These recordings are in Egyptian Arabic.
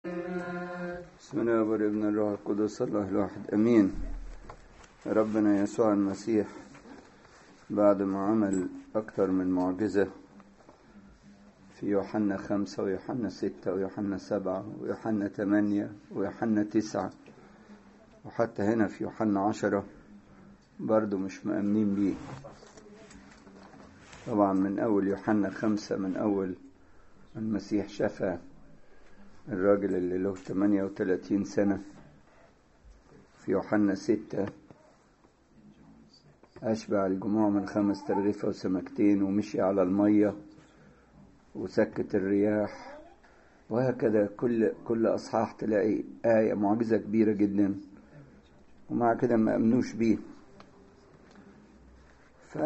بسم الله والابن الروح القدس الله الواحد امين ربنا يسوع المسيح بعد ما عمل اكثر من معجزة في يوحنا خمسة ويوحنا ستة ويوحنا سبعة ويوحنا ثمانية ويوحنا تسعة وحتى هنا في يوحنا عشرة برضو مش مأمنين بيه طبعا من أول يوحنا خمسة من أول المسيح شفى الراجل اللي له 38 سنة في يوحنا ستة أشبع الجموع من خمس ترغيفة وسمكتين ومشي على المية وسكت الرياح وهكذا كل كل أصحاح تلاقي آية معجزة كبيرة جدا ومع كده ما أمنوش بيه ف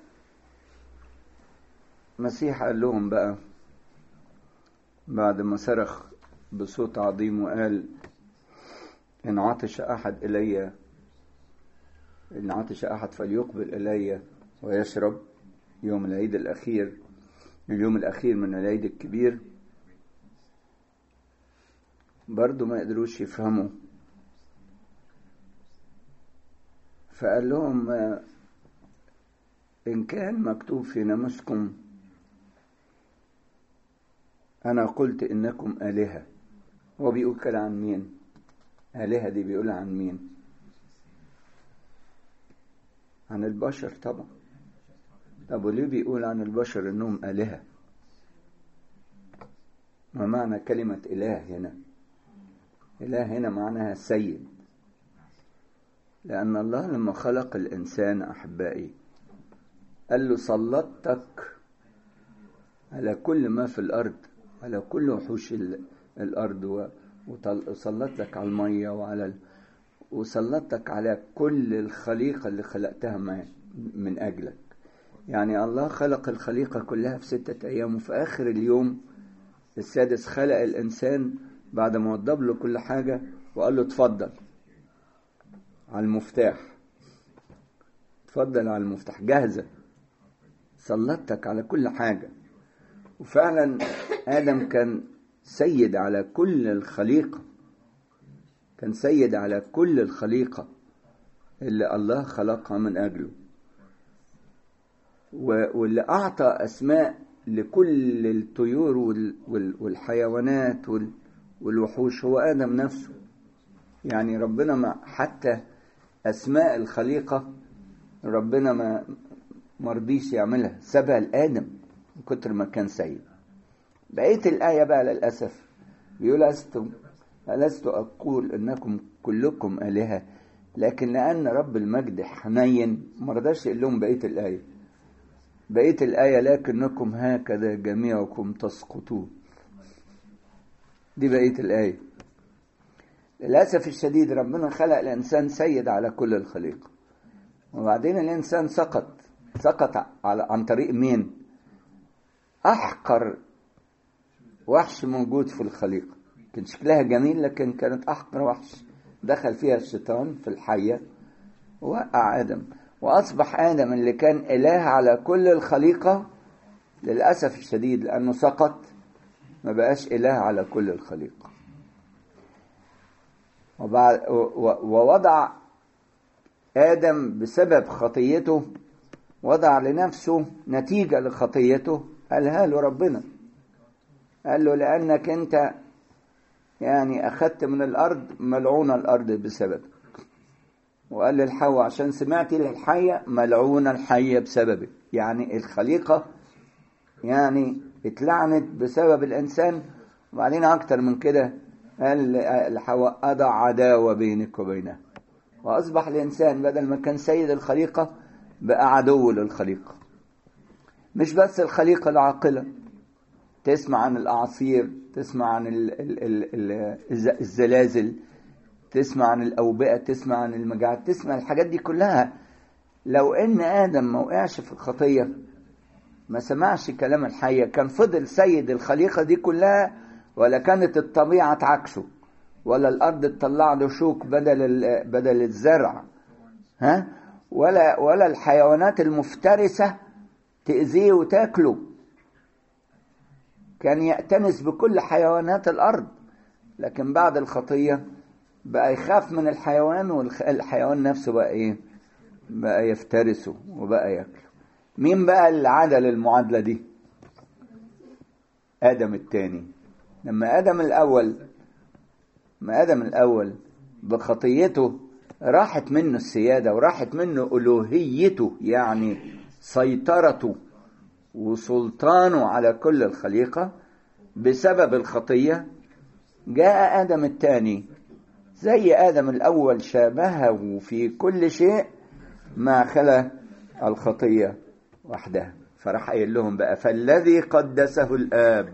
مسيح قال لهم بقى بعد ما صرخ بصوت عظيم وقال إن عطش أحد إلي إن عطش أحد فليقبل إلي ويشرب يوم العيد الأخير اليوم الأخير من العيد الكبير برضو ما قدروش يفهموا فقال لهم إن كان مكتوب في ناموسكم أنا قلت إنكم آلهة هو بيقول كده عن مين آلهة دي بيقول عن مين عن البشر طبعا طب وليه بيقول عن البشر إنهم آلهة ما معنى كلمة إله هنا إله هنا معناها سيد لأن الله لما خلق الإنسان أحبائي قال له سلطتك على كل ما في الأرض على كل وحوش الأرض وسلطتك على المية وعلى ال... وسلطتك على كل الخليقة اللي خلقتها من أجلك يعني الله خلق الخليقة كلها في ستة أيام وفي آخر اليوم السادس خلق الإنسان بعد ما وضب له كل حاجة وقال له اتفضل على المفتاح اتفضل على المفتاح جاهزة سلطتك على كل حاجة وفعلا آدم كان سيد على كل الخليقة كان سيد على كل الخليقة اللي الله خلقها من أجله واللي أعطى أسماء لكل الطيور والحيوانات والوحوش هو آدم نفسه يعني ربنا ما حتى أسماء الخليقة ربنا ما مرضيش يعملها سابها لآدم من كتر ما كان سيد بقية الآية بقى للأسف بيقول ألست ألست أقول إنكم كلكم آلهة لكن لأن رب المجد حنين ما رضاش يقول لهم بقية الآية بقية الآية لكنكم هكذا جميعكم تسقطون دي بقية الآية للأسف الشديد ربنا خلق الإنسان سيد على كل الخليقة وبعدين الإنسان سقط سقط على عن طريق مين؟ أحقر وحش موجود في الخليقة كان شكلها جميل لكن كانت أحقر وحش دخل فيها الشيطان في الحية ووقع آدم وأصبح آدم اللي كان إله على كل الخليقة للأسف الشديد لأنه سقط ما بقاش إله على كل الخليقة وبعد ووضع آدم بسبب خطيته وضع لنفسه نتيجة لخطيته قالها له ربنا قال له لأنك أنت يعني أخذت من الأرض ملعون الأرض بسببك وقال للحواء عشان سمعتي للحية ملعون الحية بسببك يعني الخليقة يعني اتلعنت بسبب الإنسان وبعدين أكتر من كده قال الحواء أضع عداوة بينك وبينها وأصبح الإنسان بدل ما كان سيد الخليقة بقى عدو للخليقة مش بس الخليقة العاقلة تسمع عن الأعاصير تسمع عن الزلازل تسمع عن الأوبئة تسمع عن المجاعات تسمع الحاجات دي كلها لو إن آدم ما وقعش في الخطية ما سمعش كلام الحية كان فضل سيد الخليقة دي كلها ولا كانت الطبيعة تعكسه ولا الأرض تطلع له شوك بدل بدل الزرع ها ولا ولا الحيوانات المفترسة تأذيه وتاكله كان يأتنس بكل حيوانات الأرض لكن بعد الخطية بقى يخاف من الحيوان والحيوان نفسه بقى ايه بقى يفترسه وبقى ياكله مين بقى اللي عدل المعادلة دي آدم الثاني لما آدم الأول ما آدم الأول بخطيته راحت منه السيادة وراحت منه ألوهيته يعني سيطرته وسلطانه على كل الخليقة بسبب الخطية جاء آدم الثاني زي آدم الأول شابهه في كل شيء ما خلا الخطية وحدها فراح قايل لهم بقى فالذي قدسه الآب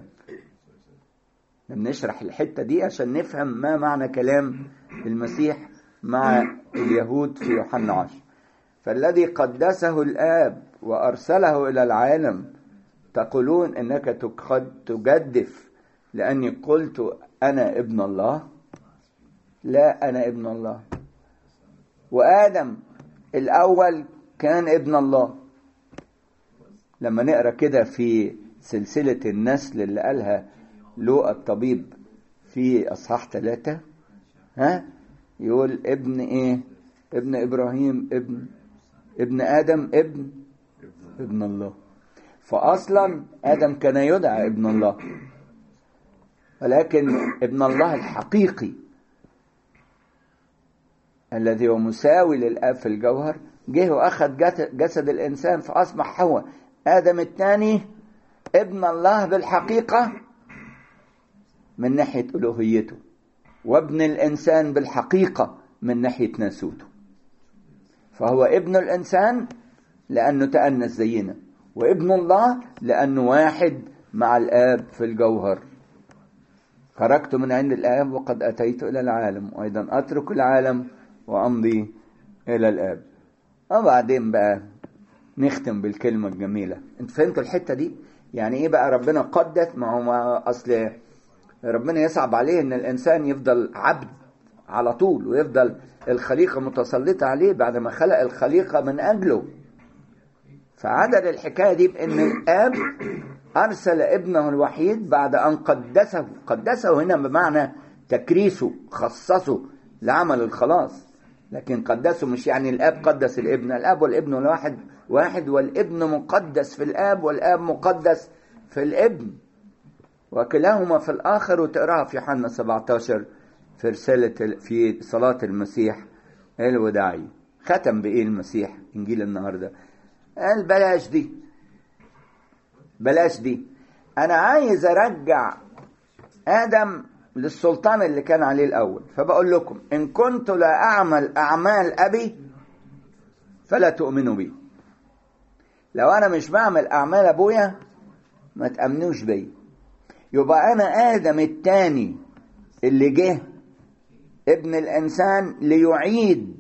بنشرح الحتة دي عشان نفهم ما معنى كلام المسيح مع اليهود في يوحنا عشر فالذي قدسه الآب وأرسله إلى العالم تقولون إنك قد تجدف لأني قلت أنا ابن الله لا أنا ابن الله وآدم الأول كان ابن الله لما نقرا كده في سلسلة النسل اللي قالها لوقا الطبيب في أصحاح ثلاثة ها يقول ابن إيه؟ ابن إبراهيم ابن ابن آدم ابن ابن الله فأصلا آدم كان يدعى ابن الله ولكن ابن الله الحقيقي الذي هو مساوي للآب في الجوهر جه وأخذ جسد الإنسان فأصبح هو آدم الثاني ابن الله بالحقيقة من ناحية ألوهيته وابن الإنسان بالحقيقة من ناحية ناسوته فهو ابن الإنسان لأنه تأنس زينا وابن الله لأنه واحد مع الآب في الجوهر خرجت من عند الآب وقد أتيت إلى العالم وأيضا أترك العالم وأمضي إلى الآب وبعدين بقى نختم بالكلمة الجميلة انت فهمتوا الحتة دي يعني ايه بقى ربنا قدس ما هو ما اصل ربنا يصعب عليه ان الانسان يفضل عبد على طول ويفضل الخليقة متسلطة عليه بعد ما خلق الخليقة من أجله فعدل الحكاية دي بأن الآب أرسل ابنه الوحيد بعد أن قدسه قدسه هنا بمعنى تكريسه خصصه لعمل الخلاص لكن قدسه مش يعني الآب قدس الابن الآب والابن الواحد واحد والابن مقدس في الآب والآب مقدس في الابن وكلاهما في الآخر وتقراها في يوحنا 17 في رسالة في صلاة المسيح الوداعي ختم بإيه المسيح إنجيل النهاردة قال بلاش دي بلاش دي أنا عايز أرجع آدم للسلطان اللي كان عليه الأول فبقول لكم إن كنت لا أعمل أعمال أبي فلا تؤمنوا بي لو أنا مش بعمل أعمال أبويا ما تأمنوش بي يبقى أنا آدم التاني اللي جه ابن الإنسان ليعيد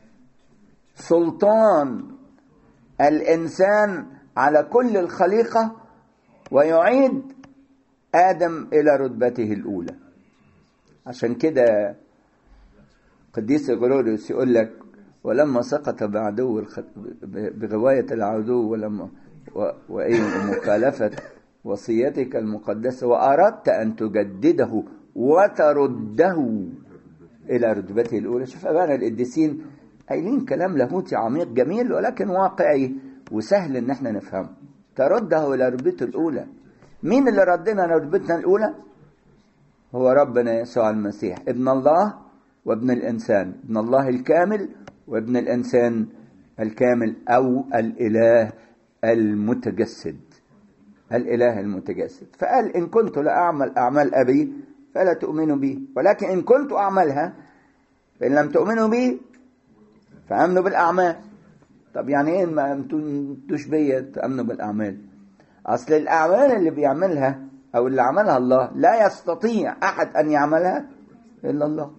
سلطان الإنسان على كل الخليقة ويعيد آدم إلى رتبته الأولى عشان كده قديس غروريوس يقول لك ولما سقط بعدو الخ... بغواية العدو ولما و... وإيه ومخالفة وصيتك المقدسة وأردت أن تجدده وترده إلى رتبته الأولى شوف أبانا القديسين قايلين كلام لاهوتي عميق جميل ولكن واقعي وسهل إن احنا نفهمه ترده إلى رتبته الأولى مين اللي ردنا لرتبتنا الأولى؟ هو ربنا يسوع المسيح ابن الله وابن الإنسان ابن الله الكامل وابن الإنسان الكامل أو الإله المتجسد الإله المتجسد فقال إن كنت لأعمل أعمال أبي فلا تؤمنوا بي ولكن إن كنت أعملها فإن لم تؤمنوا بي فأمنوا بالأعمال طب يعني إيه ما أنتوش بيا تأمنوا بالأعمال أصل الأعمال اللي بيعملها أو اللي عملها الله لا يستطيع أحد أن يعملها إلا الله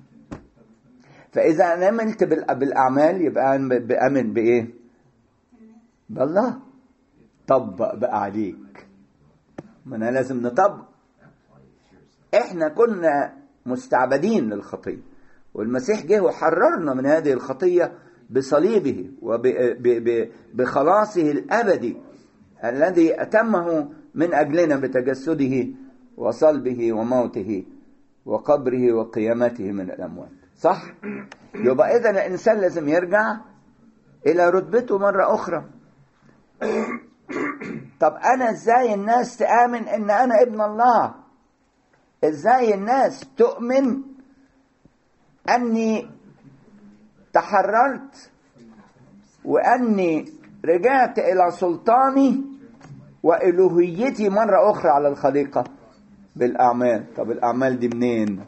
فإذا أنا عملت بالأعمال يبقى أنا بأمن بإيه؟ بالله طبق بقى عليك ما أنا لازم نطبق إحنا كنا مستعبدين للخطية والمسيح جه وحررنا من هذه الخطية بصليبه وبخلاصه الأبدي الذي أتمه من أجلنا بتجسده وصلبه وموته وقبره وقيامته من الأموات صح؟ يبقى إذا الإنسان لازم يرجع إلى رتبته مرة أخرى طب أنا إزاي الناس تآمن إن أنا ابن الله إزاي الناس تؤمن أني تحررت وأني رجعت إلى سلطاني وإلوهيتي مرة أخرى على الخليقة بالأعمال طب الأعمال دي منين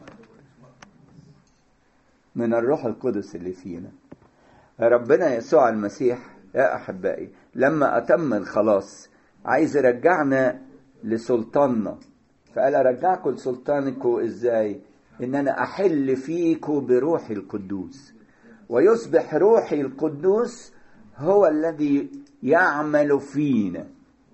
من الروح القدس اللي فينا ربنا يسوع المسيح يا أحبائي لما أتم الخلاص عايز يرجعنا لسلطاننا فقال أرجعكم لسلطانكم إزاي إن أنا أحل فيكم بروحي القدوس ويصبح روحي القدوس هو الذي يعمل فينا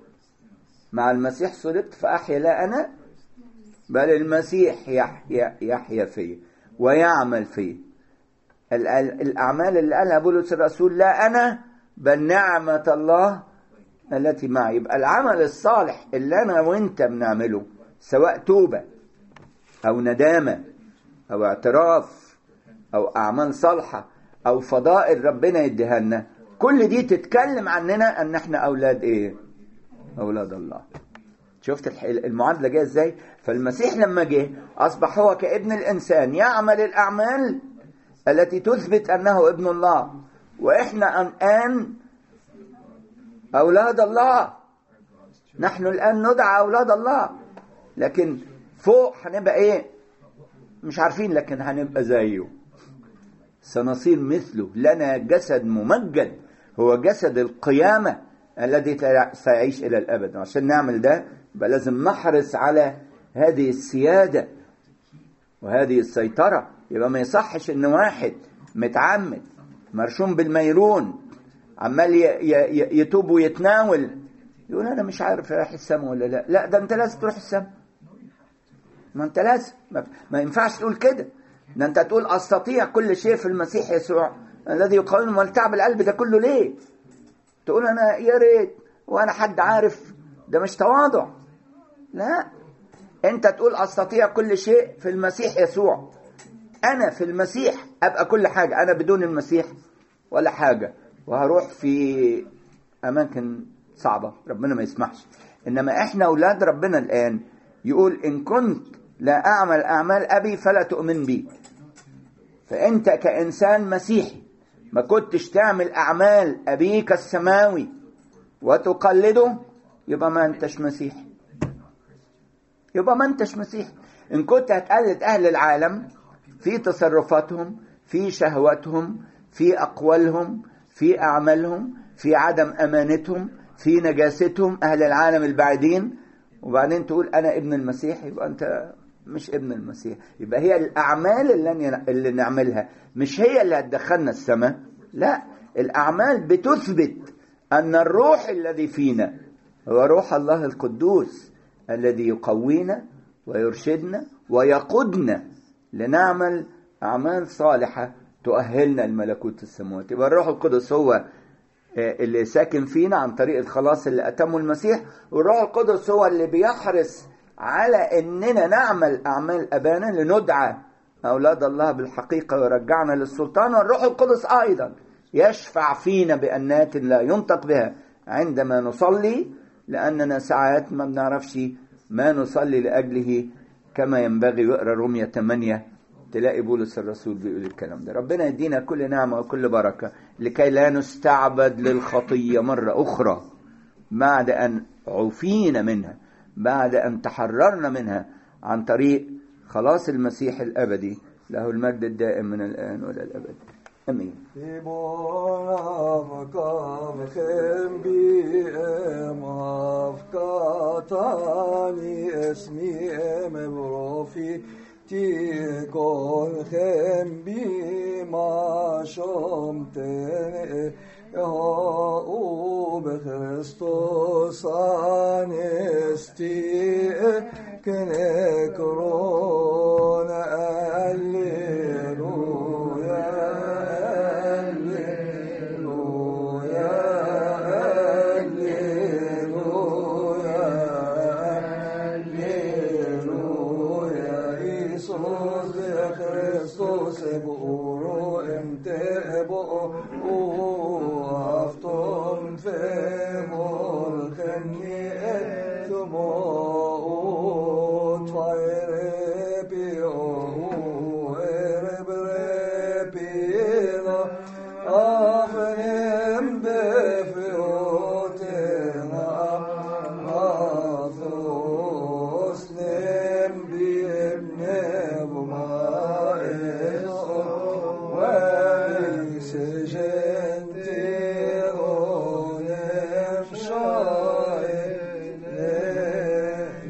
مع المسيح صلبت فأحيا لا أنا بل المسيح يحيا يحيا فيه ويعمل فيه الأعمال اللي قالها بولس الرسول لا أنا بل نعمة الله التي معي يبقى العمل الصالح اللي أنا وأنت بنعمله سواء توبة أو ندامة أو اعتراف أو أعمال صالحة أو فضائل ربنا يديها لنا كل دي تتكلم عننا أن احنا أولاد إيه؟ أولاد الله شفت المعادلة جاية ازاي فالمسيح لما جه أصبح هو كابن الإنسان يعمل الأعمال التي تثبت أنه ابن الله وإحنا الآن أولاد الله نحن الآن ندعى أولاد الله لكن فوق هنبقى إيه مش عارفين لكن هنبقى زيه سنصير مثله لنا جسد ممجد هو جسد القيامة الذي سيعيش إلى الأبد عشان نعمل ده يبقى لازم نحرص على هذه السيادة وهذه السيطرة يبقى ما يصحش إن واحد متعمد مرشوم بالميرون عمال يتوب ويتناول يقول أنا مش عارف رايح السماء ولا لا لا ده أنت لازم تروح السماء ما أنت لازم ما ينفعش تقول كده ده أنت تقول أستطيع كل شيء في المسيح يسوع الذي يقاوم والتعب القلب ده كله ليه؟ تقول أنا يا ريت وأنا حد عارف ده مش تواضع لا انت تقول استطيع كل شيء في المسيح يسوع انا في المسيح ابقى كل حاجه انا بدون المسيح ولا حاجه وهروح في اماكن صعبه ربنا ما يسمحش انما احنا اولاد ربنا الان يقول ان كنت لا اعمل اعمال ابي فلا تؤمن بي فانت كانسان مسيحي ما كنتش تعمل اعمال ابيك السماوي وتقلده يبقى ما انتش مسيحي يبقى ما انتش مسيحي ان كنت هتقلد اهل العالم في تصرفاتهم في شهواتهم في اقوالهم في اعمالهم في عدم امانتهم في نجاستهم اهل العالم البعيدين وبعدين تقول انا ابن المسيح يبقى انت مش ابن المسيح يبقى هي الاعمال اللي, اللي نعملها مش هي اللي هتدخلنا السماء لا الاعمال بتثبت ان الروح الذي فينا هو روح الله القدوس الذي يقوينا ويرشدنا ويقودنا لنعمل أعمال صالحة تؤهلنا لملكوت السماوات يبقى الروح القدس هو اللي ساكن فينا عن طريق الخلاص اللي أتمه المسيح والروح القدس هو اللي بيحرص على أننا نعمل أعمال أبانا لندعى أولاد الله بالحقيقة ويرجعنا للسلطان والروح القدس أيضا يشفع فينا بأنات لا ينطق بها عندما نصلي لأننا ساعات ما بنعرفش ما نصلي لأجله كما ينبغي يقرأ رومية 8 تلاقي بولس الرسول بيقول الكلام ده ربنا يدينا كل نعمة وكل بركة لكي لا نستعبد للخطية مرة أخرى بعد أن عفينا منها بعد أن تحررنا منها عن طريق خلاص المسيح الأبدي له المجد الدائم من الآن وإلى الأبد أمين تيكون بما شمتني يهو بخريستوس أنستي كنكرون أليلويا أليلويا أليلويا أليلويا يسوع يا Kristus boro inte bo afton för molken i ett